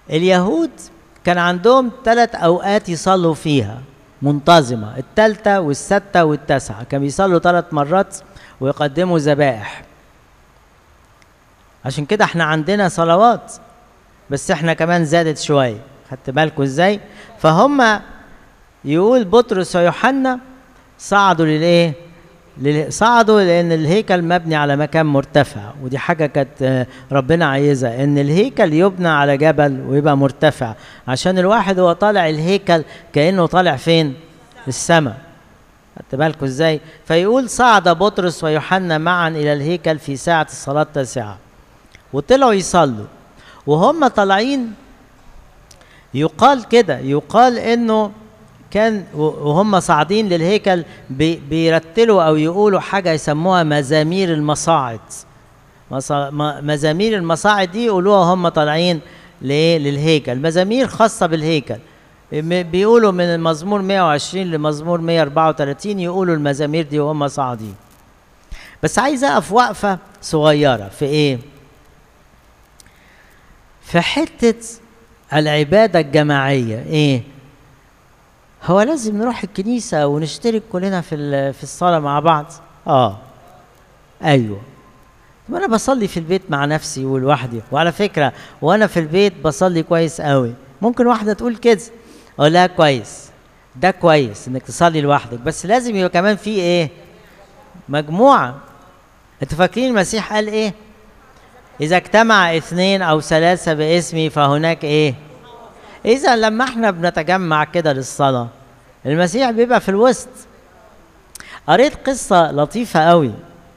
اليهود كان عندهم ثلاث اوقات يصلوا فيها منتظمه الثالثه والسادسه والتاسعه كانوا بيصلوا ثلاث مرات ويقدموا ذبائح عشان كده احنا عندنا صلوات بس احنا كمان زادت شويه خدت بالكم ازاي فهم يقول بطرس ويوحنا صعدوا للايه لل- صعدوا لان الهيكل مبني على مكان مرتفع ودي حاجه كانت آه، ربنا عايزها ان الهيكل يبنى على جبل ويبقى مرتفع عشان الواحد هو طالع الهيكل كانه طالع فين السماء خدت بالكم ازاي فيقول صعد بطرس ويوحنا معا الى الهيكل في ساعه الصلاه التاسعه وطلعوا يصلوا وهم طالعين يقال كده يقال انه كان وهم صاعدين للهيكل بي- بيرتلوا او يقولوا حاجه يسموها مزامير المصاعد مصا- م- مزامير المصاعد دي يقولوها هم طالعين لإيه؟ للهيكل مزامير خاصه بالهيكل م- بيقولوا من المزمور 120 لمزمور 134 يقولوا المزامير دي وهم صاعدين بس عايز اقف وقفه صغيره في ايه في حته العباده الجماعيه ايه هو لازم نروح الكنيسه ونشترك كلنا في ال- في الصلاه مع بعض اه ايوه طب انا بصلي في البيت مع نفسي ولوحدي وعلى فكره وانا في البيت بصلي كويس قوي ممكن واحده تقول كده اقول لها كويس ده كويس انك تصلي لوحدك بس لازم يبقى كمان في ايه مجموعه انتوا فاكرين المسيح قال ايه اذا اجتمع اثنين او ثلاثه باسمي فهناك ايه اذا لما احنا بنتجمع كده للصلاه المسيح بيبقى في الوسط قريت قصه لطيفه قوي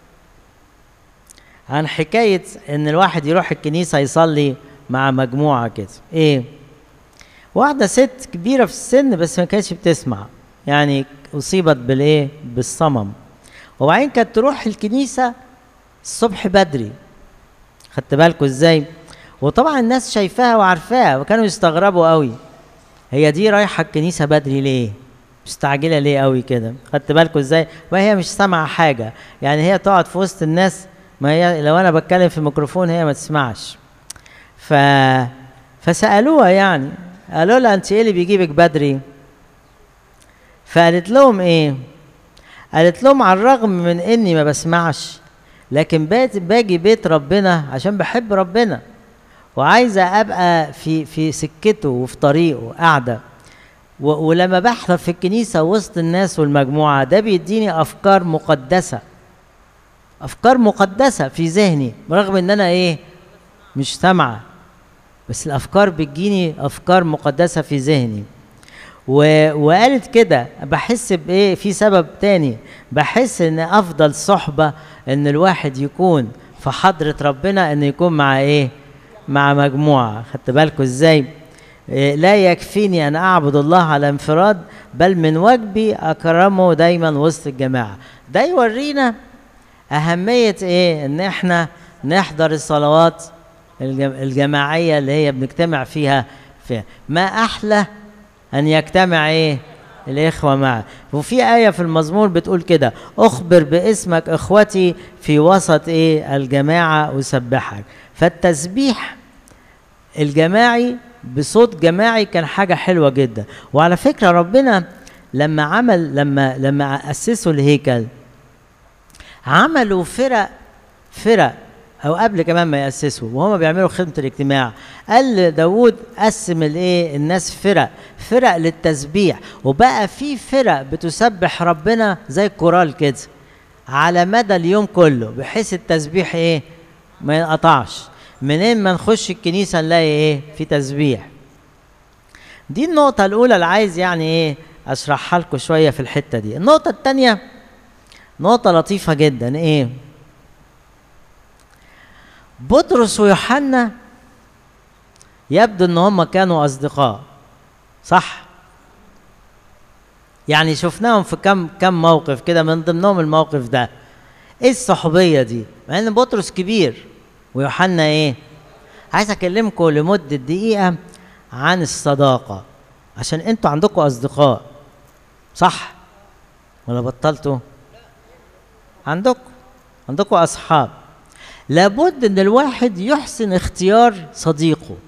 عن حكايه ان الواحد يروح الكنيسه يصلي مع مجموعه كده ايه واحده ست كبيره في السن بس ما كانتش بتسمع يعني اصيبت بالايه بالصمم وبعدين كانت تروح الكنيسه الصبح بدري خدت بالكوا ازاي وطبعا الناس شايفاها وعارفاها وكانوا يستغربوا قوي هي دي رايحه الكنيسه بدري ليه مستعجله ليه قوي كده خدت بالكوا ازاي وهي مش سامعه حاجه يعني هي تقعد في وسط الناس ما هي لو انا بتكلم في الميكروفون هي ما تسمعش ف فسالوها يعني قالوا لها انت ايه اللي بيجيبك بدري فقالت لهم ايه قالت لهم على الرغم من اني ما بسمعش لكن بات- باجي بيت ربنا عشان بحب ربنا وعايزه ابقى في في سكته وفي طريقه قاعده و- ولما بحضر في الكنيسه وسط الناس والمجموعه ده بيديني افكار مقدسه افكار مقدسه في ذهني برغم ان انا ايه مش سامعه بس الافكار بتجيني افكار مقدسه في ذهني و... وقالت كده بحس بايه في سبب تاني بحس ان افضل صحبه ان الواحد يكون في حضره ربنا انه يكون مع ايه مع مجموعه خدت بالكم ازاي إيه، لا يكفيني ان اعبد الله على انفراد بل من واجبي اكرمه دايما وسط الجماعه ده يورينا اهميه ايه ان احنا نحضر الصلوات الجم- الجماعيه اللي هي بنجتمع فيها فيها ما احلى ان يجتمع ايه الاخوه معا وفي ايه في المزمور بتقول كده اخبر باسمك اخوتي في وسط ايه الجماعه اسبحك فالتسبيح الجماعي بصوت جماعي كان حاجه حلوه جدا وعلى فكره ربنا لما عمل لما لما اسسوا الهيكل عملوا فرق فرق او قبل كمان ما ياسسوا وهم بيعملوا خدمه الاجتماع قال داوود قسم الايه الناس فرق فرق للتسبيح وبقى في فرق بتسبح ربنا زي الكورال كده على مدى اليوم كله بحيث التسبيح ايه ما ينقطعش منين ما نخش الكنيسه نلاقي ايه في تسبيح دي النقطه الاولى اللي عايز يعني ايه اشرحها لكم شويه في الحته دي النقطه الثانيه نقطه لطيفه جدا ايه بطرس ويوحنا يبدو ان هم كانوا اصدقاء صح يعني شفناهم في كم كم موقف كده من ضمنهم الموقف ده ايه الصحوبيه دي مع ان بطرس كبير ويوحنا ايه عايز اكلمكم لمده دقيقه عن الصداقه عشان انتوا عندكم اصدقاء صح ولا بطلتوا عندكم عندكم اصحاب لابد ان الواحد يحسن اختيار صديقه